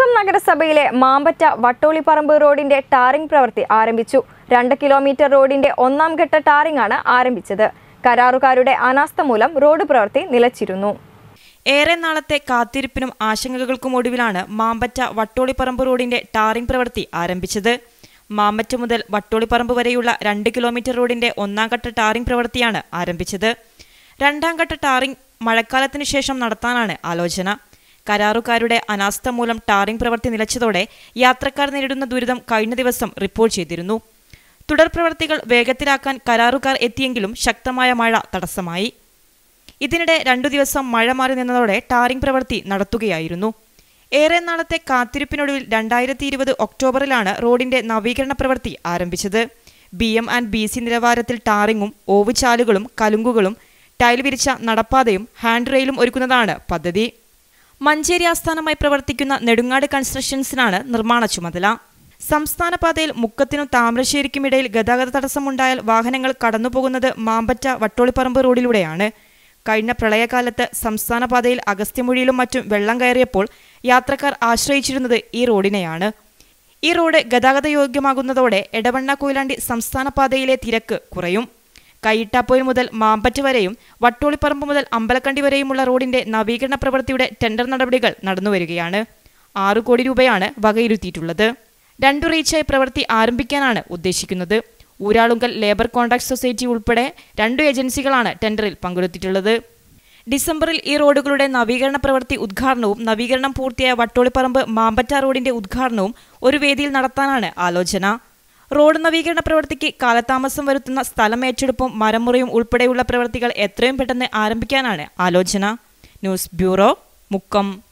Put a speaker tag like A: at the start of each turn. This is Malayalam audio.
A: മുക്കം നഗരസഭയിലെ മാമ്പറ്റ വട്ടോളിപ്പറമ്പ് റോഡിന്റെ ടാറിംഗ് പ്രവൃത്തി ആരംഭിച്ചു രണ്ട് കിലോമീറ്റർ റോഡിന്റെ ഒന്നാം ഘട്ട ടാറിംഗ് ആണ് ആരംഭിച്ചത് കരാറുകാരുടെ അനാസ്ഥ മൂലം റോഡ് പ്രവൃത്തി നിലച്ചിരുന്നു
B: ഏറെ നാളത്തെ കാത്തിരിപ്പിനും ആശങ്കകൾക്കും ഒടുവിലാണ് മാമ്പറ്റ വട്ടോളിപ്പറമ്പ് റോഡിന്റെ ടാറിംഗ് പ്രവൃത്തി ആരംഭിച്ചത് മാമ്പറ്റ മുതൽ വട്ടോളിപ്പറമ്പ് വരെയുള്ള രണ്ട് കിലോമീറ്റർ റോഡിന്റെ ഒന്നാം ഘട്ട ടാറിംഗ് പ്രവൃത്തിയാണ് ആരംഭിച്ചത് രണ്ടാം ഘട്ട ടാറിംഗ് മഴക്കാലത്തിന് ശേഷം നടത്താനാണ് ആലോചന കരാറുകാരുടെ അനാസ്ഥ മൂലം ടാറിംഗ് പ്രവൃത്തി നിലച്ചതോടെ യാത്രക്കാർ നേരിടുന്ന ദുരിതം കഴിഞ്ഞ ദിവസം റിപ്പോർട്ട് ചെയ്തിരുന്നു തുടർ പ്രവൃത്തികൾ വേഗത്തിലാക്കാൻ കരാറുകാർ എത്തിയെങ്കിലും ശക്തമായ മഴ തടസ്സമായി ഇതിനിടെ രണ്ടു ദിവസം മഴ മാറി നിന്നതോടെ ടാറിംഗ് പ്രവൃത്തി നടത്തുകയായിരുന്നു ഏറെ നാളത്തെ കാത്തിരിപ്പിനൊടുവിൽ രണ്ടായിരത്തി ഇരുപത് ഒക്ടോബറിലാണ് റോഡിന്റെ നവീകരണ പ്രവൃത്തി ആരംഭിച്ചത് B M and B C നിലവാരത്തിൽ ടാറിങ്ങും ഓവുചാലുകളും കലുങ്കുകളും ടൈൽ വിരിച്ച നടപ്പാതയും ഹാൻഡ് റെയിലും ഒരുക്കുന്നതാണ് പദ്ധതി മഞ്ചേരി ആസ്ഥാനമായി പ്രവർത്തിക്കുന്ന നെടുങ്ങാട് കൺസ്ട്രക്ഷൻസിനാണ് നിർമ്മാണ ചുമതല സംസ്ഥാന പാതയിൽ മുക്കത്തിനും താമരശ്ശേരിക്കുമിടയിൽ ഗതാഗത തടസ്സമുണ്ടായാൽ വാഹനങ്ങൾ കടന്നുപോകുന്നത് മാമ്പറ്റ വട്ടോളിപ്പറമ്പ് റോഡിലൂടെയാണ് കഴിഞ്ഞ പ്രളയകാലത്ത് സംസ്ഥാന പാതയിൽ അഗസ്ത്യമൊഴിയിലും മറ്റും വെള്ളം കയറിയപ്പോൾ യാത്രക്കാർ ആശ്രയിച്ചിരുന്നത് ഈ റോഡിനെയാണ് ഈ റോഡ് ഗതാഗത യോഗ്യമാകുന്നതോടെ എടവണ്ണ കൊയിലാണ്ടി സംസ്ഥാന പാതയിലെ തിരക്ക് കുറയും കൈയിട്ടാപ്പോയിൽ മുതൽ മാമ്പറ്റ് വരെയും വട്ടോളിപ്പറമ്പ് മുതൽ അമ്പലക്കണ്ടി വരെയുമുള്ള റോഡിന്റെ നവീകരണ പ്രവൃത്തിയുടെ ടെൻഡർ നടപടികൾ നടന്നുവരികയാണ് ആറു കോടി രൂപയാണ് വകയിരുത്തിയിട്ടുള്ളത് രണ്ടു റീച്ചായി പ്രവൃത്തി ആരംഭിക്കാനാണ് ഉദ്ദേശിക്കുന്നത് ഊരാളുങ്കൽ ലേബർ കോൺട്രാക്ട് സൊസൈറ്റി ഉൾപ്പെടെ രണ്ടു ഏജൻസികളാണ് ടെൻഡറിൽ പങ്കെടുത്തിട്ടുള്ളത് ഡിസംബറിൽ ഈ റോഡുകളുടെ നവീകരണ പ്രവൃത്തി ഉദ്ഘാടനവും നവീകരണം പൂർത്തിയായ വട്ടോളിപ്പറമ്പ് മാമ്പറ്റ റോഡിന്റെ ഉദ്ഘാടനവും ഒരു വേദിയിൽ നടത്താനാണ് ആലോചന റോഡ് നവീകരണ പ്രവൃത്തിക്ക് കാലതാമസം വരുത്തുന്ന സ്ഥലം ഏറ്റെടുപ്പും മരമുറിയും ഉൾപ്പെടെയുള്ള പ്രവൃത്തികൾ എത്രയും പെട്ടെന്ന് ആരംഭിക്കാനാണ് ആലോചന ന്യൂസ് ബ്യൂറോ മുക്കം